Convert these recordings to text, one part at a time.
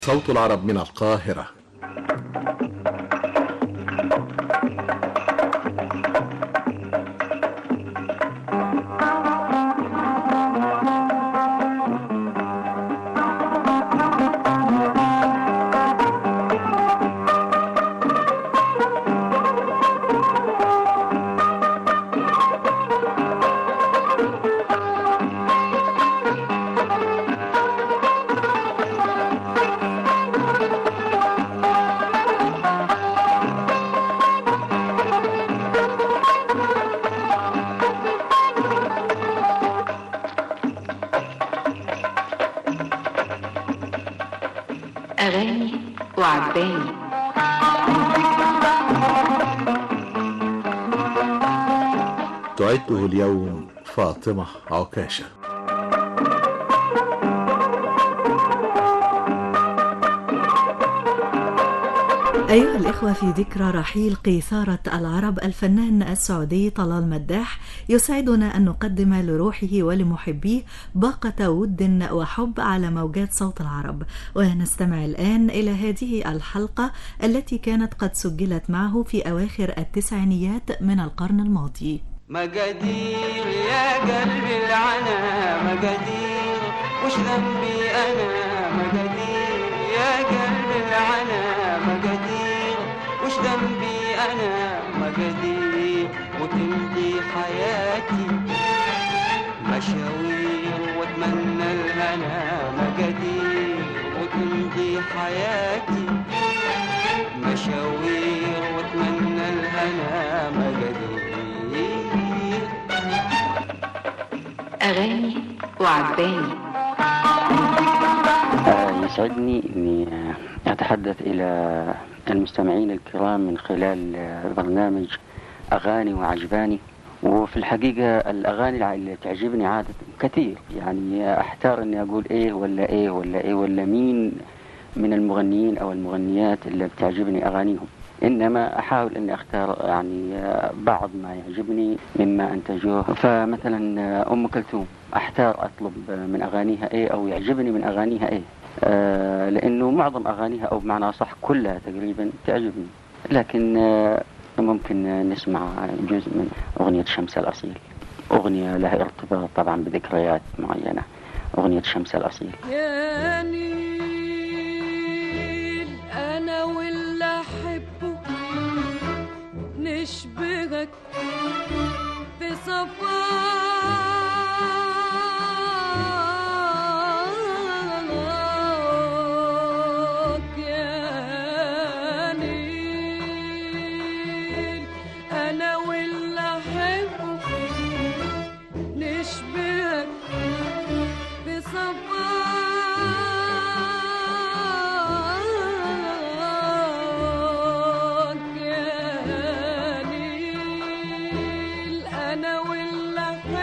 صوت العرب من القاهرة أغاني وعجباني تعده اليوم فاطمة عكاشة أيها الإخوة في ذكرى رحيل قيثارة العرب الفنان السعودي طلال مداح يسعدنا أن نقدم لروحه ولمحبيه باقة ود وحب على موجات صوت العرب ونستمع الآن إلى هذه الحلقة التي كانت قد سجلت معه في أواخر التسعينيات من القرن الماضي مقادير يا قلبي العنا مقادير وش ذنبي انا مقادير يا قلبي العنا مقادير وش ذنبي انا مقادير وتمضي حياتي مشاوير واتمنى الهنا مقادير وتمضي حياتي مشاوير واتمنى الهنا مقادير أغاني وعجباني آه، يسعدني أني آه، أتحدث إلى المستمعين الكرام من خلال آه، برنامج أغاني وعجباني وفي الحقيقة الأغاني الع- اللي تعجبني عادة كثير يعني آه، أحتار أني أقول إيه ولا إيه ولا إيه ولا مين من المغنيين أو المغنيات اللي بتعجبني أغانيهم إنما أحاول أني أختار يعني آه، بعض ما يعجبني مما أنتجوه فمثلا آه، أم كلثوم أحتار أطلب آه، من أغانيها إيه أو يعجبني من أغانيها إيه آه، لأنه معظم أغانيها أو بمعنى صح كلها تقريبا تعجبني لكن آه، ممكن آه، نسمع جزء من أغنية شمس الأصيل أغنية لها ارتباط طبعا بذكريات معينة أغنية شمس الأصيل يا نيل انا واللي احبه نشبهك في صفاك يا نيل انا واللي احبه نشبهك بصفاك يا نيل أنا واللي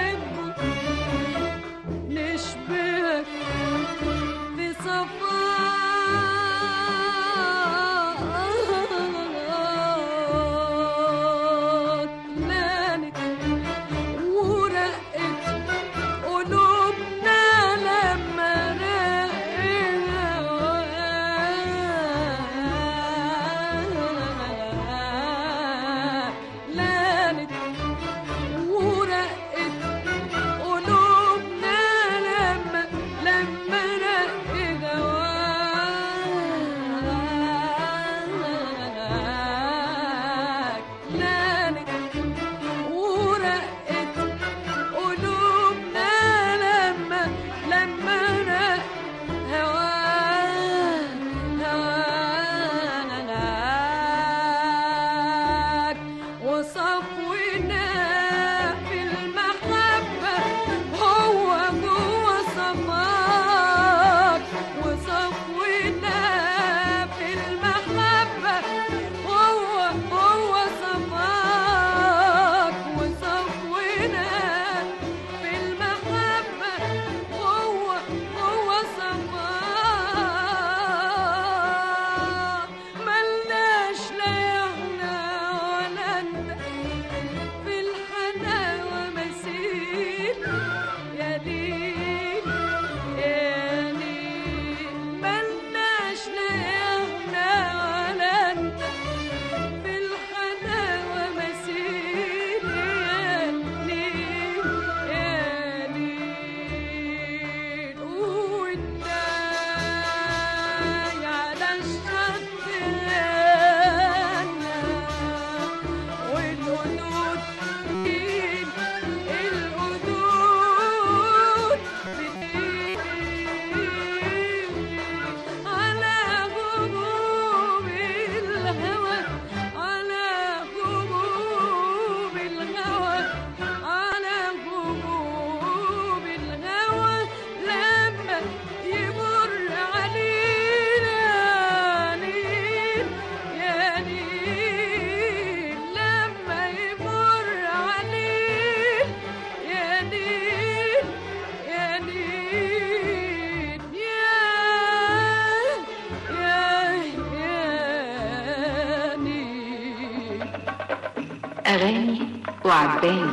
احنا ولا انت في الحلاوة مسير يا ليل يا ليل وانت على الشط غنى والقدود بتطير القدود بتطير على غروب الهوى على غروب الهوى على غروب الهوى لما يمر علينا ليل يا ليل لما يمر عليل يا ليل يا ليل يا يا يا ليل أغاني وعجباني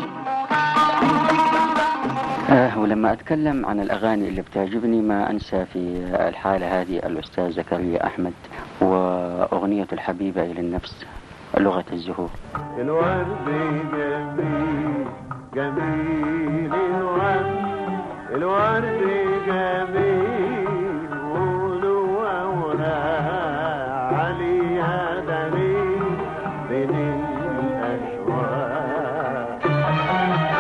آه ولما أتكلم عن الأغاني اللي بتعجبني ما أنسى في الحالة هذه الأستاذ زكريا أحمد وأغنية الحبيبة إلى النفس لغة الزهور الورد جميل جميل الورد الورد جميل وله أوراق عليها دليل بين الأشواق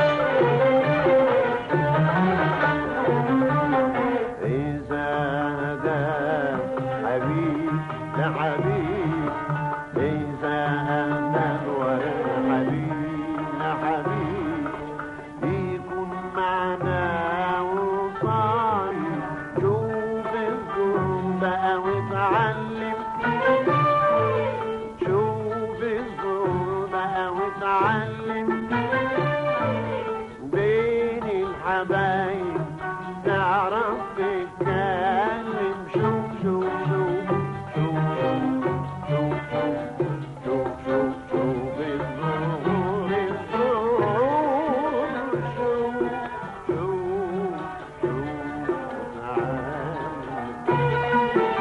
إذا هدى حبيب لحبيب إذا هدى الحبيب لحبيب يكون معنا وصايم شوف الظلم بقى واتعلم شوف الظلم بقى واتعلم بين الحبايب تعرف تتكلم شوف شوف شوف شوف شوف شوف شوف شوف شوف الظهور الظهور شوف شوف شوف تعال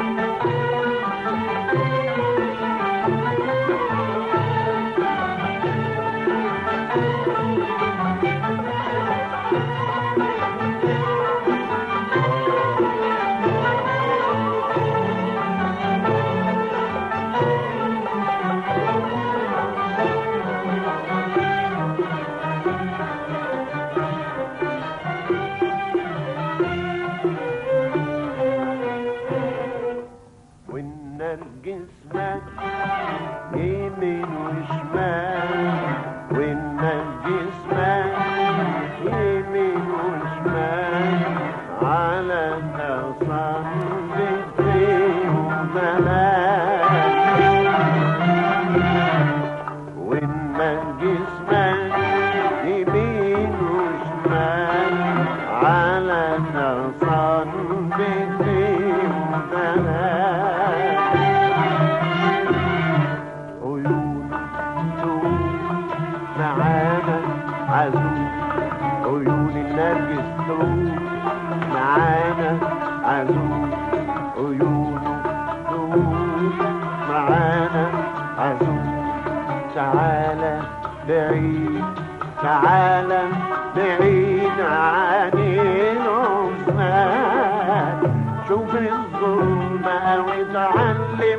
والنرجس مات يمين وشمال والنرجس مات يمين وشمال على الأصل والنرجس مات يمين وشمال على الأصل عيون تقول معانا عزوز عيون النرجس تقول معانا عزوز عيونه تقول معانا عزوز تعالى بعيد تعالى بعيد عن العثمان شوف الظلم أو اتعلم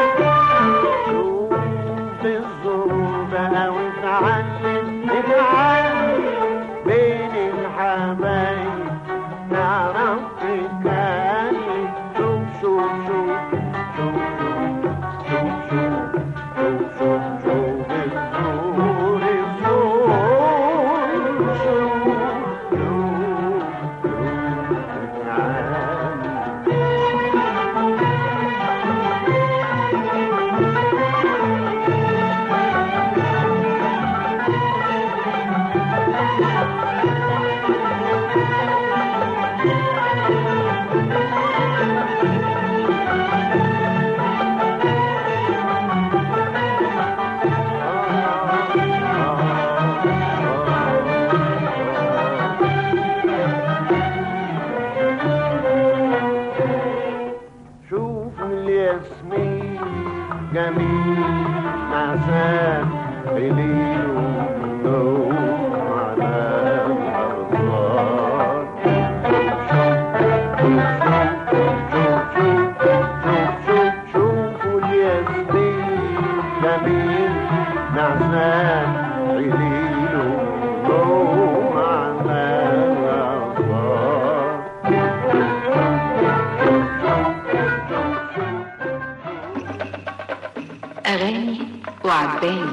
شوف الظلم أو اتعلم اتعلم بين الحبايب نعرف نتكلم شوف شوف شوف شوف شوف شوف شوف شوف شوف الزهور الزهور شوف شوف شوف تعال ياسمين جميل نعسان بليل ونوم على الأرصاد شوفوا الياسمين جميل نعسان بليل ونوم على الأرصاد أغاني وعجباني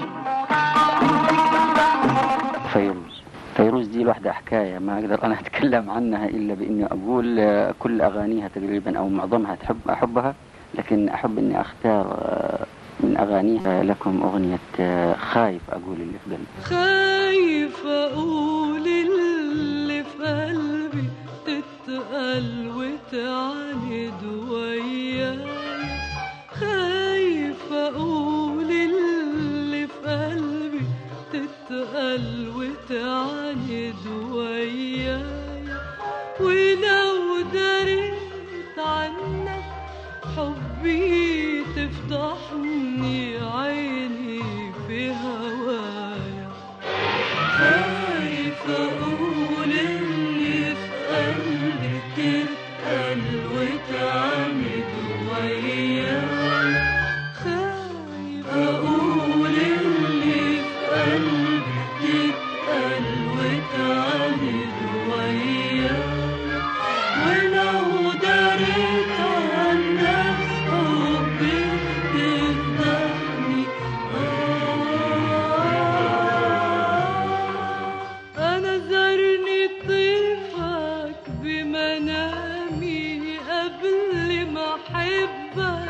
فيروز فيروز دي لوحدها حكاية ما أقدر أنا أتكلم عنها إلا بإني أقول آه، كل أغانيها تقريبا أو معظمها تحب أحبها لكن أحب إني أختار آه، من أغانيها لكم أغنية آه، خايف أقول اللي في قلبي خايف اقول اللي في قلبي تتقل وتعاند وياي خايف اقول اللي في قلبي تتقل وتعاند وياي ولو دريت عنك حبي تفضحني عيني في هوايا خايف اقول اني في قلبي تتقل وتعمد وياي خايف اقول اني في قلبي تتقل وتعمد وياي ولو دريت عنك حبي تفضحني أنا زارني طيفك بمنامي قبل ما أحبك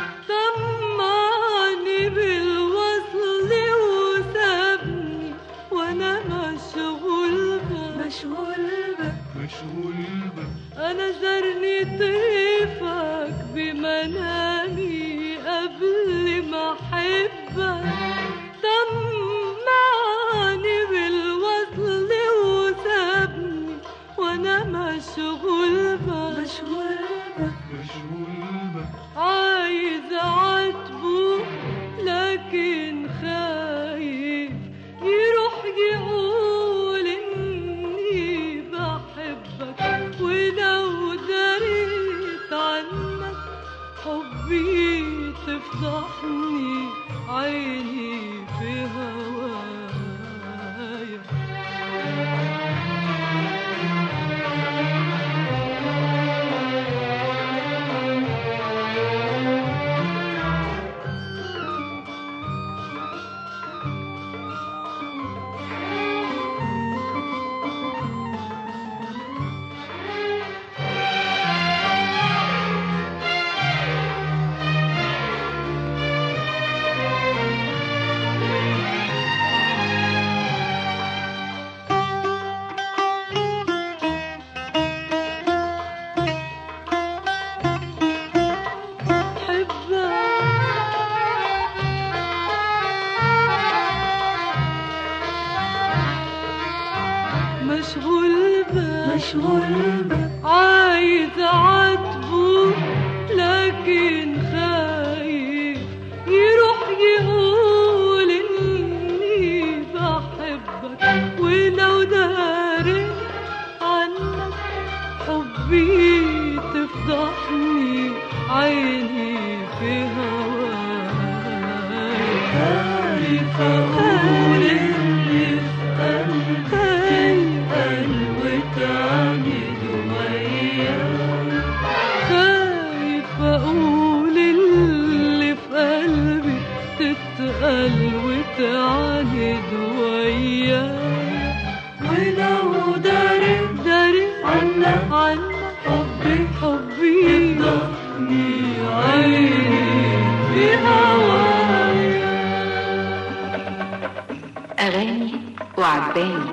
طمعني بالوصل وسابني وأنا مشغول بك مشغول بك أنا زارني طيفك بمنامي قبل ما أحبك طمعني بالوصل وسابني وأنا مشغول بك مشغول بك عايز أعاتبه لكن خايف يروح يقول إني بحبك ولو دريت عنك حبي تفضحني عيني في هوايا مشغول بك مشغول بك عايز اعاتبه لكن خايف يروح يقول اني بحبك ولو داري عنك حبي تفضحني عيني في هواك خايف اقول اني في قلبي وتعاند وياك خايف اقول اللي في قلبي تتقل وتعاند وياك ولو داري داري عنك عنك حبي حبي يفضحني عيني في هواك أغاني وعجباني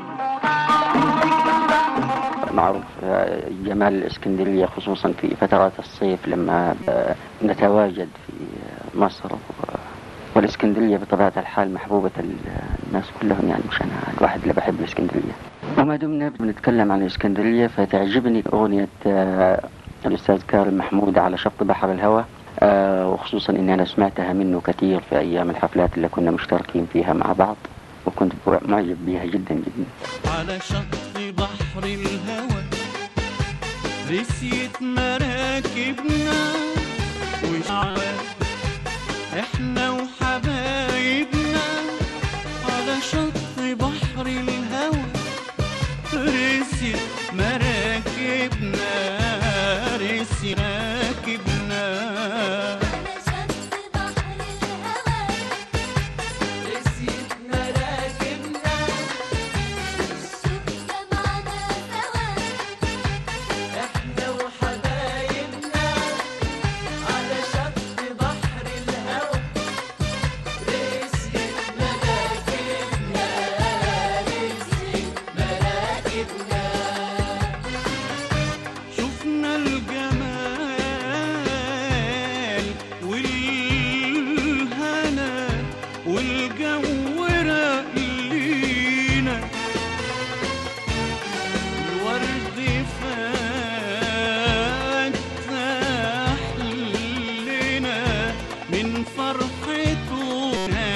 معروف آه، جمال الإسكندرية خصوصا في فترات الصيف لما آه، نتواجد في آه، مصر و- والإسكندرية بطبيعة الحال محبوبة ال- الناس كلهم يعني مش أنا الواحد اللي بحب الإسكندرية وما دمنا بنتكلم عن الإسكندرية فتعجبني أغنية آه، الأستاذ كارل محمود على شط بحر الهوى آه، وخصوصا إني أنا سمعتها منه كثير في أيام الحفلات اللي كنا مشتركين فيها مع بعض وكنت معجب بها جدا جدا على شط بحر الهوى رسيت مراكبنا وشعب احنا وحبايبنا على شط بحر الهوى رسيت مراكبنا رسي راكبنا رسيت مراكبنا احنا وحبايبنا على شط بحر الهوى رسيت مراكبنا رسيت مراكبنا شفنا الجمال والهنا والجو راقينا الورد فتح لنا من فرحتنا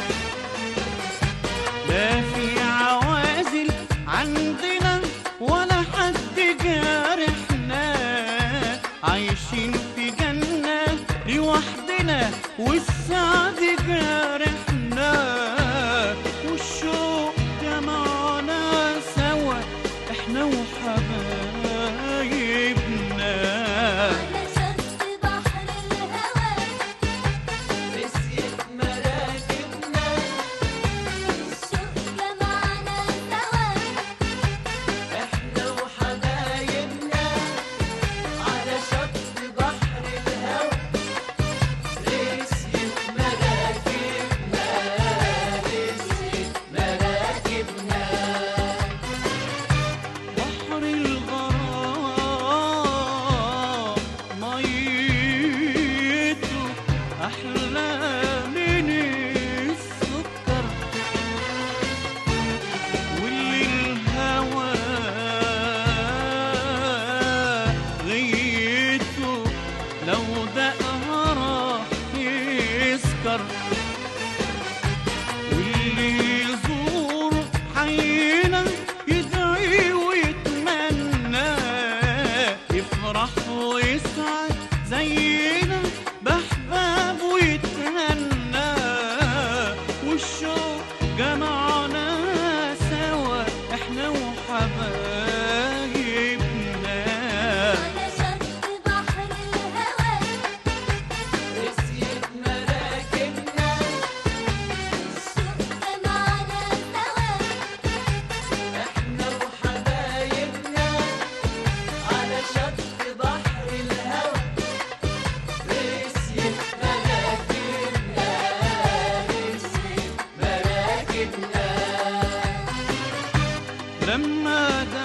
لا في عوازل عندنا ولا حد جارحنا عايشين في جنة لوحدنا والسعد جارحنا والشوق جمعنا سوا احنا وحبايبنا رسيت مراكبنا احنا وحبايبنا على شط بحر الهوى رسيت مراكبنا رسيت مراكبنا بحر الغرام ميته أحلى من السكر واللي الهوى غيته لو دقها راح يسكر واللي يزور حينا يدعي ويتمنى يفرح ويسعد زينا بحباب ويتهنى والشوق جمعنا سوا احنا وحبايبنا رسيت مراكبنا احنا وحبايبنا على شط بحر الهوى رسيت مراكبنا رسيت مراكبنا لما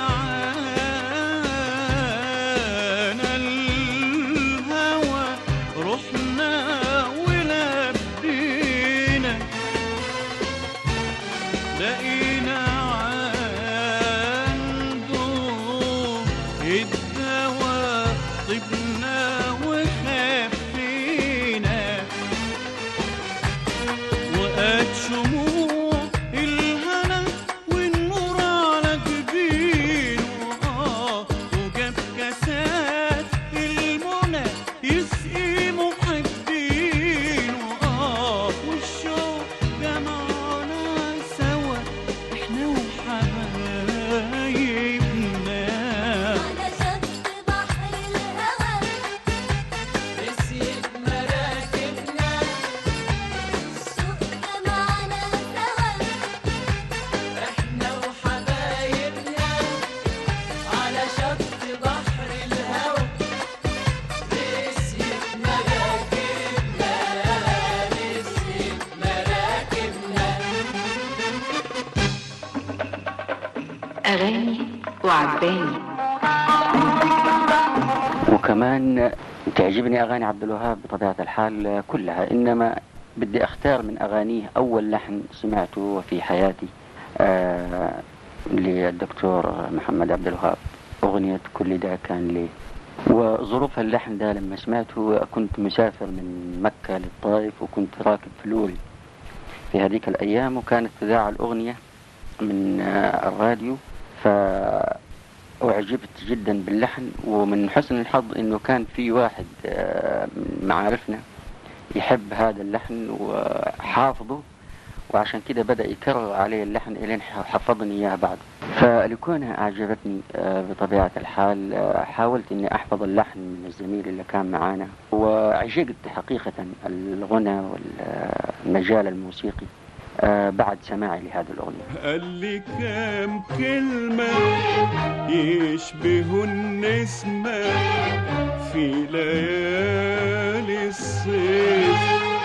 دعانا الهوى رحنا ولبينا لقينا عنده الدواء طبنا وخفينا وقت شموع الهنا والنور على جبينه آه وجاب كاسات المنى يسقي محبينه آه والشوق جمعنا سوا احنا وحبايبنا رسيت مراكبنا احنا وحبايبنا على شط بحر الهوى رسيت مراكبنا رسيت مراكبنا أغاني وعجباني وكمان تعجبني أغاني عبد الوهاب بطبيعة الحال كلها إنما بدي أختار من أغانيه أول لحن سمعته في حياتي آه للدكتور محمد عبد الوهاب أغنية كل ده كان لي وظروف اللحن ده لما سمعته كنت مسافر من مكة للطائف وكنت راكب في لوري في هذيك الأيام وكانت تذاع الأغنية من آه، الراديو فأعجبت جدا باللحن ومن حسن الحظ إنه كان في واحد آه، من معارفنا يحب هذا اللحن وحافظه وعشان كده بدأ يكرر علي اللحن إلين حفظني إياه بعد فلكونها أعجبتني آه، بطبيعة الحال آه، حاولت إني أحفظ اللحن من الزميل اللي كان معانا وعشقت حقيقة الغنى والمجال الموسيقي آه، بعد سماعي لهذه الأغنية قال لي كام كلمة يشبهوا النسمة في ليالي الصيف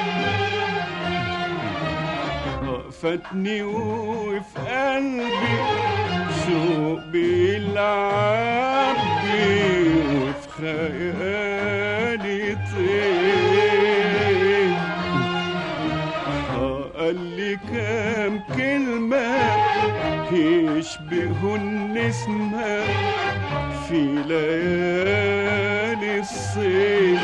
فاتني وفي قلبي شوق بيلعب بي وفي خيالي طيف قال لي كام كلمة يشبهوا النسمة في ليالي الصيف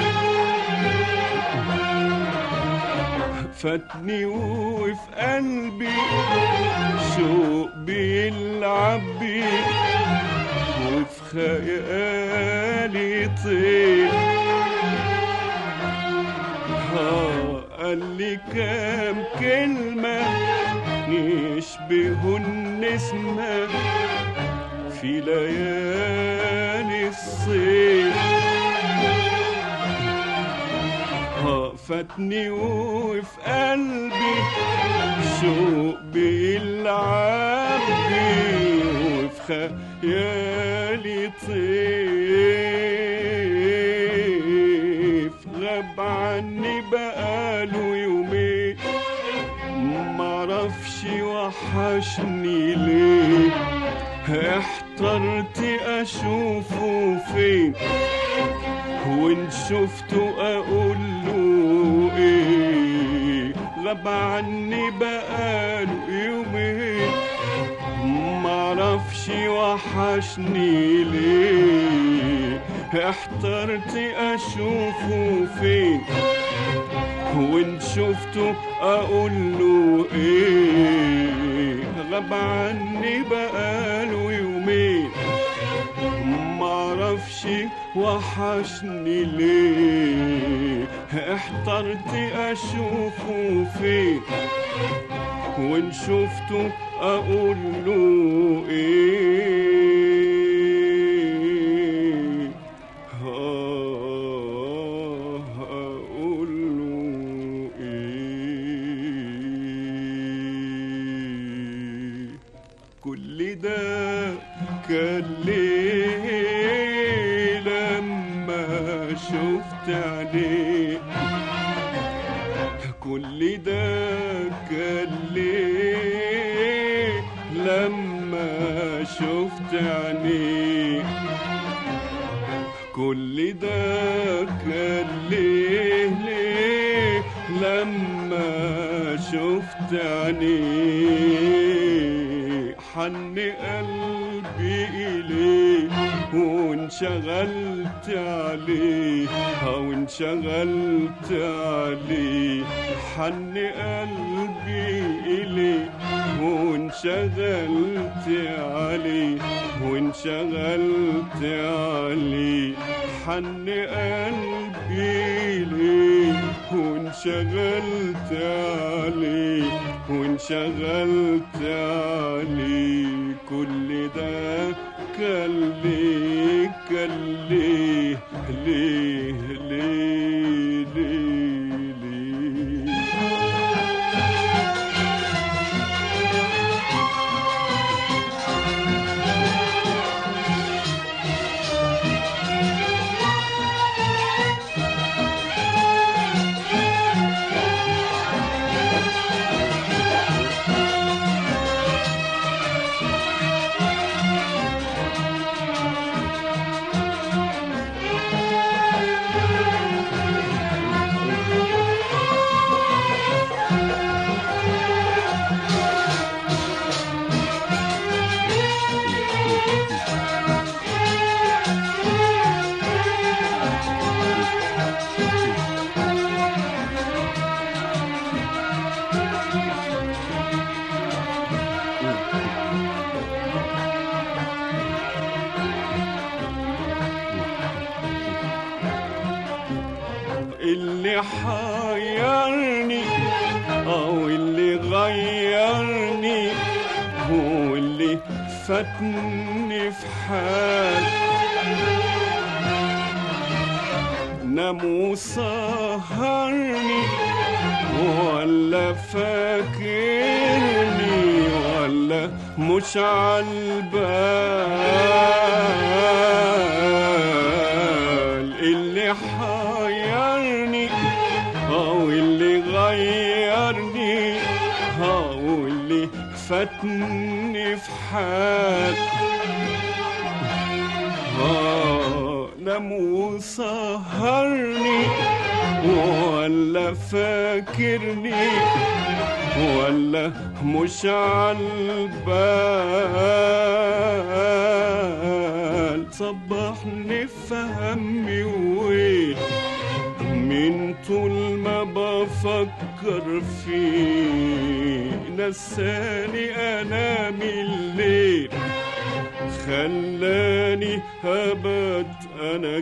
فاتني وفي قلبي شوق بيلعب بي وفي خيالي طير ها قال لي كام كلمة يشبهوا النسمة في ليالي الصيف ها فاتني وفي قلبي شوق بيلعب بي وفي خيالي طيف غاب عني بقاله يومين معرفش وحشني ليه احترت اشوفه فين وان شفته اقول له ايه غاب عني بقاله يومين معرفش وحشني ليه احترت اشوفه فين وان شفته اقول له ايه غاب عني بقاله يومين معرفش وحشني ليه احترت اشوفه فين وان شفته اقول له ايه آه، اقول له ايه كل ده كان ليه لما شفت عينيه كل ده كان ليه لما شفت عينيه كل ده كان ليه ليه لما شفت عينيه حن قلبي إليه وانشغلت عليه أو انشغلت عليه حن قلبي إليه وانشغلت عليه وانشغلت عليه حن قلبي ليه وانشغلت عليه وانشغلت عليه كل ده كان ليه كان ليه ليه ليه ليه ليه حيرني أو اللي غيرني هو اللي فاتني في حال نام وسهرني ولا فاكرني ولا مش عالبال اللي حيرني او اللي غيرني او اللي فاتني في حال آه، نام وسهرني ولا فاكرني ولا مش عالبال صبحني في همي وين من طول ما بفكر فيه نساني انام الليل خلاني هبت انا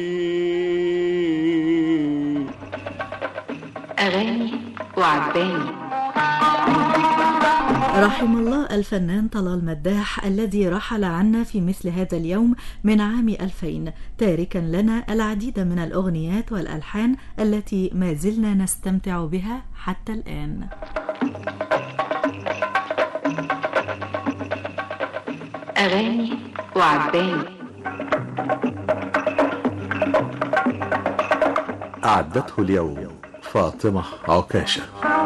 جيت أغاني وعجباني رحم الله الفنان طلال مداح الذي رحل عنا في مثل هذا اليوم من عام 2000 تاركا لنا العديد من الأغنيات والألحان التي ما زلنا نستمتع بها حتى الآن أغاني وعجباني أعدته اليوم فاطمة عكاشة